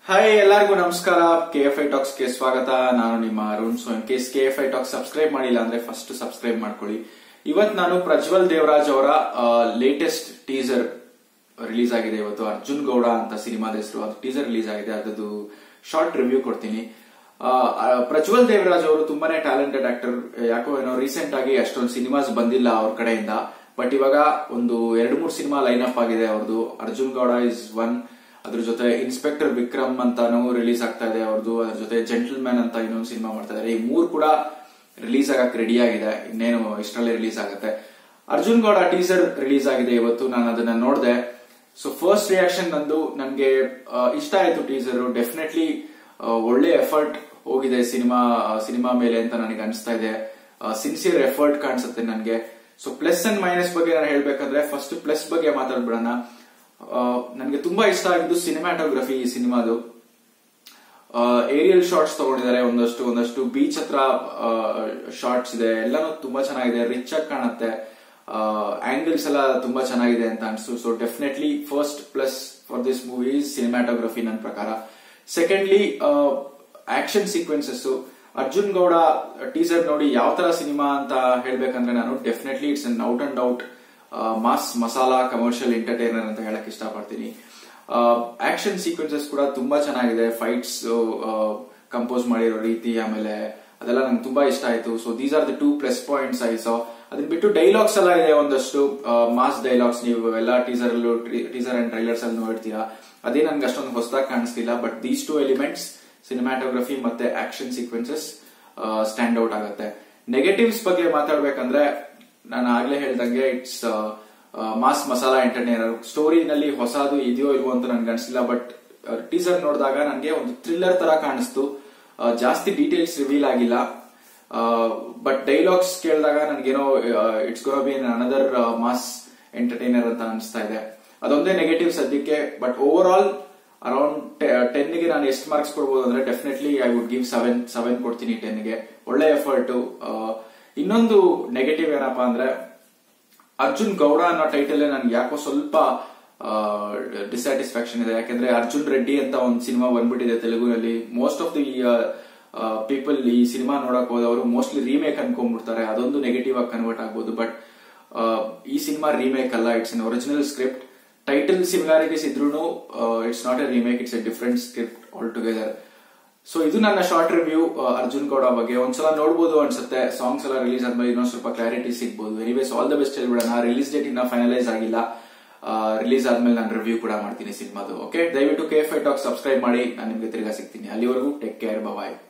hi ಎಲ್ಲರಿಗೂ ನಮಸ್ಕಾರ K F I tax ಗೆ ಸ್ವಾಗತ ನಾನು ನಿಮ್ಮ Arun so in case K F I talks subscribe ಮಾಡಿಲ್ಲ ಅಂದ್ರೆ ಫಸ್ಟ್ ಸಬ್ಸ್ಕ್ರೈಬ್ ಮಾಡ್ಕೊಳ್ಳಿ ಇವತ್ ನಾನು ಪ್ರಜ್ವಲ್ ದೇವರಾಜ್ ಅವರ ಲೇಟೆಸ್ಟ್ ಟೀಸರ್ ರಿಲೀಸ್ ಆಗಿದೆ ಇವತ್ತು ಅರ್ಜುನ್ ಗೌಡ ಅಂತ ಸಿನಿಮಾದ ಹೆಸರು ಅದು ಟೀಸರ್ ರಿಲೀಸ್ ಆಗಿದೆ ಅದದ್ದು ಶಾರ್ಟ್ ರಿವ್ಯೂ ಕೊಡ್ತೀನಿ ಆ, ಆ, ಪ್ರಜ್ವಲ್ ದೇವರಾಜ್ ಅವರು ತುಂಬಾನೇ ಟ್ಯಾಲೆಂಟೆಡ್ ಆಕ್ಟರ್ ಯಾಕೋ ಏನೋ ರೀಸೆಂಟ್ ಆಗಿ ಅಷ್ಟೊಂದು ಸಿನಿಮಾಸ್ ಬಂದಿಲ್ಲ ಅವ್ರ ಕಡೆಯಿಂದ ಬಟ್ ಇವಾಗ ಒಂದು ಎರಡು ಮೂರು ಸಿನಿಮಾ ಲೈನ್ ಅಪ್ ಆಗಿದೆ ಅವ್ರದ್ದು ಅರ್ಜುನ್ ಗೌಡ ಇಸ್ ಒನ್ ಅದ್ರ ಜೊತೆ ಇನ್ಸ್ಪೆಕ್ಟರ್ ವಿಕ್ರಮ್ ಅಂತಾನು ರಿಲೀಸ್ ಆಗ್ತಾ ಇದೆ ಅವ್ರದ್ದು ಅದ್ರ ಜೊತೆ ಜೆಂಟಲ್ ಮ್ಯಾನ್ ಅಂತ ಇನ್ನೊಂದು ಸಿನಿಮಾ ಮಾಡ್ತಾ ಇದಾರೆ ಈ ಮೂರು ಕೂಡ ರಿಲೀಸ್ ಆಗಕ್ ರೆಡಿ ಆಗಿದೆ ಇನ್ನೇನು ಇಷ್ಟರಲ್ಲೇ ರಿಲೀಸ್ ಆಗುತ್ತೆ ಅರ್ಜುನ್ ಗೌಡ ಟೀಸರ್ ರಿಲೀಸ್ ಆಗಿದೆ ಇವತ್ತು ನಾನು ಅದನ್ನ ನೋಡಿದೆ ಸೊ ಫಸ್ಟ್ ರಿಯಾಕ್ಷನ್ ನಂದು ನನ್ಗೆ ಆ, ಇಷ್ಟ ಆಯ್ತು ಟೀಸರ್ ಡೆಫಿನೆಟ್ಲಿ ಒಳ್ಳೆ ಎಫರ್ಟ್ ಹೋಗಿದೆ ಸಿನಿಮಾ ಸಿನಿಮಾ ಮೇಲೆ ಅಂತ ನನಗೆ ಅನಿಸ್ತಾ ಇದೆ ಸಿನ್ಸಿಯರ್ ಎಫರ್ಟ್ ಕಾಣಿಸುತ್ತೆ ನನಗೆ ಸೊ ಪ್ಲಸ್ ಅಂಡ್ ಮೈನಸ್ ಬಗ್ಗೆ ನಾನು ಹೇಳ್ಬೇಕಂದ್ರೆ ಫಸ್ಟ್ ಪ್ಲಸ್ ಬಗ್ಗೆ ಮಾತಾಡ್ಬಿಡೋಣ ನನಗೆ ತುಂಬಾ ಇಷ್ಟ ಆಗಿದ್ದು ಸಿನಿಮಾಟೋಗ್ರಫಿ ಈ ಸಿನಿಮಾದು ಏರಿಯಲ್ ಶಾರ್ಟ್ಸ್ ತಗೊಂಡಿದ್ದಾರೆ ಒಂದಷ್ಟು ಒಂದಷ್ಟು ಬೀಚ್ ಹತ್ರ ಶಾರ್ಟ್ಸ್ ಇದೆ ಎಲ್ಲಾನು ತುಂಬಾ ಚೆನ್ನಾಗಿದೆ ರಿಚ್ ಆಗಿ ಕಾಣುತ್ತೆ ಆಂಗಲ್ಸ್ ಎಲ್ಲ ತುಂಬಾ ಚೆನ್ನಾಗಿದೆ ಅಂತ ಅನ್ಸು so definitely first plus for this movie cinematography ನನ್ನ ಪ್ರಕಾರ secondly action sequences Arjun Gowda teaser ನೋಡಿ ಯಾವ ತರ ಸಿನಿಮಾ ಅಂತ ಹೇಳ್ಬೇಕಂದ್ರೆ ನಾನು definitely it's an out and out mass masala commercial entertainer ಅಂತ ಹೇಳಕ್ ಇಷ್ಟಪಡ್ತೀನಿ ಆಕ್ಷನ್ ಸೀಕ್ವೆನ್ಸಸ್ ಕೂಡ ತುಂಬಾ ಚೆನ್ನಾಗಿದೆ ಫೈಟ್ಸ್ ಕಂಪೋಸ್ ಮಾಡಿರೋ ರೀತಿ ಆಮೇಲೆ ಅದೆಲ್ಲ ನಂಗೆ ತುಂಬಾ ಇಷ್ಟ ಆಯ್ತು so these are the two plus points I so ಅದನ್ನ ಬಿಟ್ಟು ಡೈಲಾಗ್ಸ್ ಎಲ್ಲ ಇದೆ ಒಂದಷ್ಟು ಮಾಸ್ ಡೈಲಾಗ್ಸ್ ನೀವು ಎಲ್ಲ ಟೀಸರ್ ಅಲ್ಲೂ ಟೀಸರ್ ಅಂಡ್ ಟ್ರೈಲರ್ಸ್ ಅಲ್ಲಿ ನೋಡ್ತೀರಾ ಅದೇ ನನ್ಗೆ ಅಷ್ಟೊಂದು ಹೊಸದಾಗಿ ಕಾಣಿಸ್ತಿಲ್ಲ but these two elements cinematography ಮತ್ತೆ ಆಕ್ಷನ್ ಸೀಕ್ವೆನ್ಸಸ್ ಸ್ಟ್ಯಾಂಡ್ ಔಟ್ ಆಗುತ್ತೆ ನೆಗೆಟಿವ್ಸ್ ಬಗ್ಗೆ ಮಾತಾಡ್ಬೇಕಂದ್ರೆ ನಾನು ಆಗ್ಲೇ ಹೇಳ್ದಂಗೆ ಇಟ್ಸ್ ಮಾಸ್ ಮಸಾಲಾ ಎಂಟರ್ಟೈನರ್ ಸ್ಟೋರಿನಲ್ಲಿ ಹೊಸದು ಇದೆಯೋ ಇಲ್ವೋ ಅಂತ ನನ್ಗೆ ಅನ್ಸಿಲ್ಲ ಬಟ್ ಟೀಸರ್ ನೋಡಿದಾಗ ನನಗೆ ಒಂದು ಥ್ರಿಲ್ಲರ್ ತರ ಕಾಣಿಸ್ತು ಆ, ಜಾಸ್ತಿ ಡೀಟೇಲ್ಸ್ ರಿವೀಲ್ ಆಗಿಲ್ಲ ಬಟ್ ಡೈಲಾಗ್ಸ್ ಕೇಳಿದಾಗ ನನಗೇನೋ it's gonna another mass entertainer ಅಂತ ಅನಿಸ್ತಾ ಇದೆ ಅದೊಂದೇ ನೆಗೆಟಿವ್ ಸದ್ಯಕ್ಕೆ ಬಟ್ ಓವರ್ ಆಲ್ ಅರೌಂಡ್ ಟೆನ್ಗೆ ನಾನು ಎಷ್ಟು ಮಾರ್ಕ್ಸ್ ಕೊಡ್ಬೋದು ಅಂದ್ರೆ definitely I would give seven seven ಕೊಡ್ತೀನಿ ಟೆನ್ಗೆ ಒಳ್ಳೆ ಎಫರ್ಟ್ ಇನ್ನೊಂದು ನೆಗೆಟಿವ್ ಏನಪ್ಪಾ ಅಂದ್ರೆ ಅರ್ಜುನ್ ಗೌಡ ಅನ್ನೋ ಟೈಟಲ್ ನನ್ಗೆ ಯಾಕೋ ಸ್ವಲ್ಪ ಡಿಸ್ಸ್ಯಾಟಿಸ್ಫ್ಯಾಕ್ಷನ್ ಇದೆ ಯಾಕಂದ್ರೆ ಅರ್ಜುನ್ ರೆಡ್ಡಿ ಅಂತ ಒಂದು ಸಿನಿಮಾ ಬಂದ್ಬಿಟ್ಟಿದೆ ತೆಲುಗುನಲ್ಲಿ ಮೋಸ್ಟ್ ಆಫ್ ದಿ ಪೀಪಲ್ ಈ ಸಿನಿಮಾ ನೋಡಕ್ ಹೋದವರು ಮೋಸ್ಟ್ಲಿ ರೀಮೇಕ್ ಅನ್ಕೊಂಡ್ಬಿಡ್ತಾರೆ ಅದೊಂದು ನೆಗೆಟಿವ್ ಆಗಿ ಕನ್ವರ್ಟ್ ಆಗ್ಬೋದು ಬಟ್ ಈ ಸಿನಿಮಾ ರೀಮೇಕ್ ಅಲ್ಲ it's an original script title similarities ಇದ್ರೂ it's not a remake it's a different script altogether so ಇದು ನನ್ನ ಶಾರ್ಟ್ ರಿವ್ಯೂ ಅರ್ಜುನ್ ಗೌಡ ಬಗ್ಗೆ ಒಂದ್ಸಲ ನೋಡ್ಬೋದು ಅನ್ಸುತ್ತೆ ಸಾಂಗ್ಸ್ ಎಲ್ಲ ರಿಲೀಸ್ ಆದ್ಮೇಲೆ ಇನ್ನೊಂದು ಸ್ವಲ್ಪ ಕ್ಲಾರಿಟಿ ಸಿಗ್ಬೋದು ಎನಿವೇಸ್ ಆಲ್ ದ ಬೆಸ್ಟ್ ಹೇಳ್ಬಿಡೋಣ ರಿಲೀಸ್ ಡೇಟ್ ಇನ್ನ ಫೈನಲೈಸ್ ಆಗಿಲ್ಲ ರಿಲೀಸ್ ಆದ್ಮೇಲೆ ನಾನು ರಿವ್ಯೂ ಕೂಡ ಮಾಡ್ತೀನಿ ಸಿನಿಮಾದು ಓಕೆ ದಯವಿಟ್ಟು K F I talk subscribe ಮಾಡಿ ನಾನು ನಿಮ್ಗೆ ತಿರ್ಗಾ ಸಿಗ್ತೀನಿ ಅಲ್ಲಿವರೆಗೂ ಟೇಕ್ ಕೇರ್ ಬಾಯ್